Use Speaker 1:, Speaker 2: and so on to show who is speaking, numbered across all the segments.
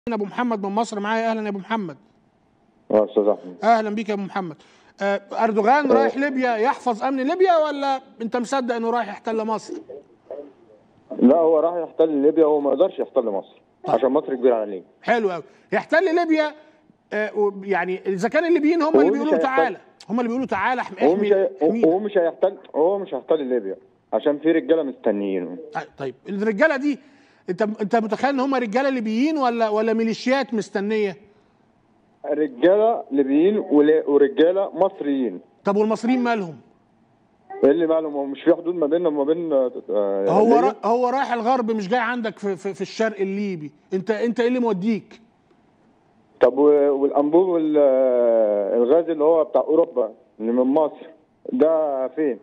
Speaker 1: ابو محمد من مصر معايا اهلا يا ابو محمد
Speaker 2: اه استاذ احمد
Speaker 1: اهلا بيك يا ابو محمد آه، اردوغان رايح ليبيا يحفظ امن ليبيا ولا انت مصدق انه رايح يحتل مصر
Speaker 2: لا هو راح يحتل ليبيا هو ما يقدرش يحتل مصر عشان مصر كبيره عليه
Speaker 1: حلو قوي يحتل ليبيا آه، و- يعني اذا كان الليبيين هم
Speaker 2: هو
Speaker 1: اللي
Speaker 2: مش
Speaker 1: بيقولوا له
Speaker 2: هيحتل.
Speaker 1: تعالى هم اللي بيقولوا تعالى احمي
Speaker 2: هو مش
Speaker 1: احمي
Speaker 2: هي...
Speaker 1: احمينا.
Speaker 2: هو مش هيحتل هو مش هيحتل ليبيا عشان في رجاله مستنيينه
Speaker 1: آه، طيب الرجاله دي انت انت متخيل ان هم رجاله ليبيين ولا ولا ميليشيات مستنيه
Speaker 2: رجاله ليبيين ول- ورجاله مصريين
Speaker 1: طب والمصريين مالهم
Speaker 2: ايه اللي معلوم هو مش في حدود ما بيننا وما بين آه،
Speaker 1: هو
Speaker 2: ليبيا؟
Speaker 1: را هو رايح الغرب مش جاي عندك في, في, في الشرق الليبي انت انت ايه اللي موديك
Speaker 2: طب و- والانبوب وال- آه، الغاز اللي هو بتاع اوروبا اللي من مصر ده فين؟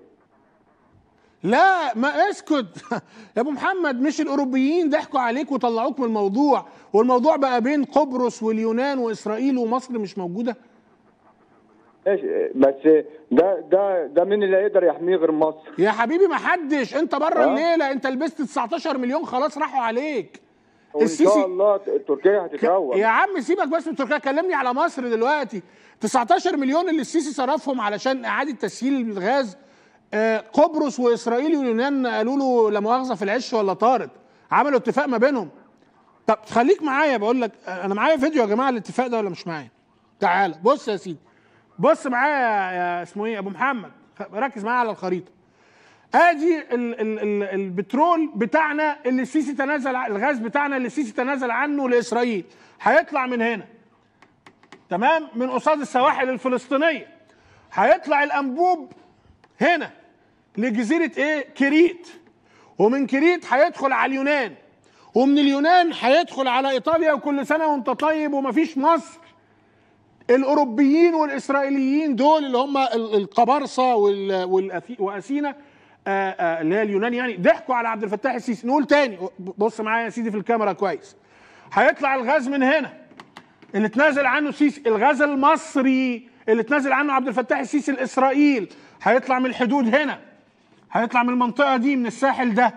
Speaker 1: لا ما اسكت يا ابو محمد مش الاوروبيين ضحكوا عليك وطلعوك من الموضوع والموضوع بقى بين قبرص واليونان واسرائيل ومصر مش موجوده
Speaker 2: ماشي بس ده ده ده مين اللي يقدر يحميه غير مصر؟
Speaker 1: يا حبيبي ما حدش انت بره
Speaker 2: آه.
Speaker 1: الليله انت لبست 19 مليون خلاص راحوا عليك
Speaker 2: وان
Speaker 1: السيسي-
Speaker 2: شاء الله ت- تركيا هتتروق
Speaker 1: يا عم سيبك بس من تركيا كلمني على مصر دلوقتي 19 مليون اللي السيسي صرفهم علشان اعاده تسهيل الغاز آه، قبرص واسرائيل واليونان قالوا له لا مؤاخذه في العش ولا طارد عملوا اتفاق ما بينهم طب خليك معايا بقول لك آه، انا معايا فيديو يا جماعه الاتفاق ده ولا مش معايا تعال بص يا سيدي بص معايا يا- يا اسمه ايه ابو محمد خ- ركز معايا على الخريطه ادي ال ال ال البترول بتاعنا اللي السيسي تنازل ع- الغاز بتاعنا اللي السيسي تنازل عنه لاسرائيل هيطلع من هنا تمام من قصاد السواحل الفلسطينيه هيطلع الانبوب هنا لجزيره ايه كريت ومن كريت هيدخل على اليونان ومن اليونان هيدخل على ايطاليا وكل سنه وانت طيب ومفيش مصر الاوروبيين والاسرائيليين دول اللي هم ال- القبرصه وال- والأثي- واثينا آه، آه، اللي هي اليونان يعني ضحكوا على عبد الفتاح السيسي نقول تاني بص معايا يا سيدي في الكاميرا كويس هيطلع الغاز من هنا اللي تنازل عنه السيسي الغاز المصري اللي تنازل عنه عبد الفتاح السيسي لاسرائيل هيطلع من الحدود هنا هيطلع من المنطقه دي من الساحل ده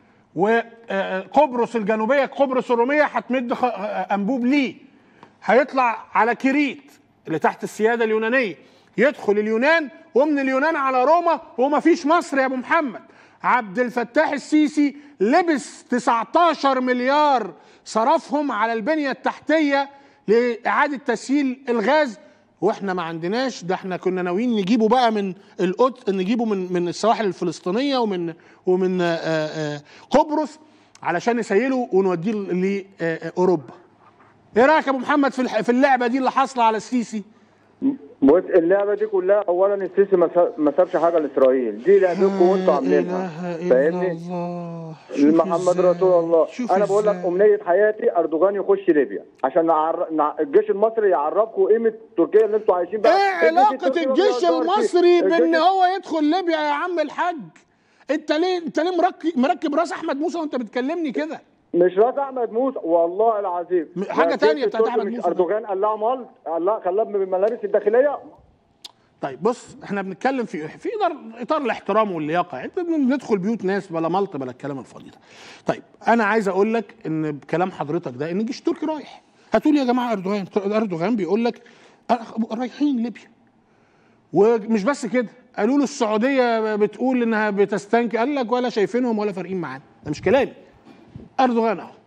Speaker 1: وقبرص الجنوبيه قبرص الروميه هتمد خ- آه، انبوب ليه هيطلع على كريت اللي تحت السياده اليونانيه يدخل اليونان ومن اليونان على روما ومفيش مصر يا ابو محمد عبد الفتاح السيسي لبس 19 مليار صرفهم على البنيه التحتيه لاعاده تسهيل الغاز واحنا ما عندناش ده احنا كنا ناويين نجيبه بقى من القدس نجيبه من من السواحل الفلسطينيه ومن ومن آه، آه، قبرص علشان نسيله ونوديه لاوروبا ايه رايك يا ابو محمد في الح- في اللعبه دي اللي حاصله على السيسي
Speaker 2: بص اللعبه دي كلها اولا السيسي ما سا- ما سابش حاجه لاسرائيل دي لعبتكم وانتوا عاملينها فاهمني؟
Speaker 1: الله
Speaker 2: محمد رسول الله انا بقول لك امنيه حياتي اردوغان يخش ليبيا عشان نعر... نع... الجيش المصري يعرفكم قيمه تركيا اللي انتوا عايشين بقى
Speaker 1: ايه علاقه
Speaker 2: التركي ما
Speaker 1: الجيش
Speaker 2: بيقدرش.
Speaker 1: المصري بان
Speaker 2: الجيش-
Speaker 1: هو يدخل ليبيا يا عم الحاج انت ليه انت ليه مركب مركب راس احمد موسى وانت بتكلمني كده
Speaker 2: مش راس احمد موسى والله العظيم
Speaker 1: م- حاجة
Speaker 2: لا،
Speaker 1: تانية
Speaker 2: الجيش
Speaker 1: بتاعت
Speaker 2: التركي
Speaker 1: أحمد
Speaker 2: مش
Speaker 1: موسى.
Speaker 2: اردوغان قلعه مال قلعه خلاه بالملابس الداخليه
Speaker 1: طيب بص احنا بنتكلم في في اطار اطار الاحترام واللياقه يعني بندخل بيوت ناس بلا ملط بلا الكلام الفاضي ده طيب انا عايز اقول لك ان بكلام حضرتك ده ان الجيش التركي رايح هتقول يا جماعه اردوغان اردوغان بيقول لك أه، رايحين ليبيا ومش بس كده قالوا له السعوديه بتقول انها بتستنكر قال لك ولا شايفينهم ولا فارقين معانا ده مش كلامي اردوغان اهو